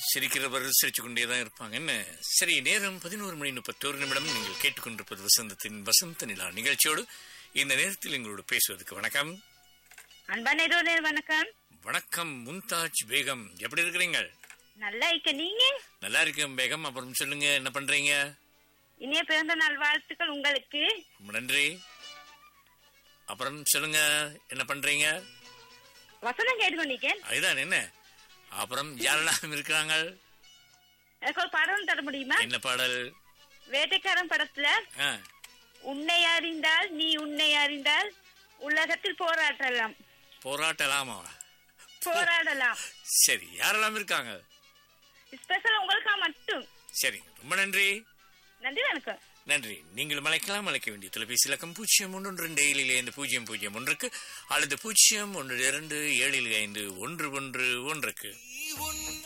சிரிக்கிறவர் சிரிச்சு கொண்டே தான் இருப்பாங்க என்ன சரி நேரம் பதினோரு மணி முப்பத்தோரு நிமிடம் நீங்கள் கேட்டுக்கொண்டிருப்பது வசந்தத்தின் வசந்த நிலா நிகழ்ச்சியோடு இந்த நேரத்தில் எங்களோடு பேசுவதற்கு வணக்கம் அன்பான இரவு வணக்கம் வணக்கம் மும்தாஜ் பேகம் எப்படி இருக்கிறீங்க நல்லா இருக்க நீங்க நல்லா இருக்கேன் பேகம் அப்புறம் சொல்லுங்க என்ன பண்றீங்க இனிய பிறந்த நாள் வாழ்த்துக்கள் உங்களுக்கு ரொம்ப நன்றி அப்புறம் சொல்லுங்க என்ன பண்றீங்க வசனம் கேட்டுக்கொண்டிருக்கேன் அதுதான் என்ன அப்புறம் யாரெல்லாம் இருக்கிறாங்க எனக்கு ஒரு பாடம் தர முடியுமா என்ன பாடல் வேட்டைக்காரன் படத்துல ஆ, உன்னை அறிந்தால் நீ உன்னை அறிந்தால் உலகத்தில் போராடலாம் போராட்டலாமா போராடலாம் சரி யாரெல்லாம் இருக்காங்க ஸ்பெஷல் உங்களுக்கா மட்டும் சரி ரொம்ப நன்றி நன்றி வணக்கம் நன்றி நீங்கள் அழைக்கலாம் அழைக்க வேண்டிய தொலைபேசி இலக்கம் பூஜ்ஜியம் ஒன்று ரெண்டு ஏழில் ஐந்து பூஜ்ஜியம் பூஜ்ஜியம் ஒன்றுக்கு அல்லது பூஜ்ஜியம் ஒன்று இரண்டு ஏழில் ஐந்து ஒன்று ஒன்று ஒன்றுக்கு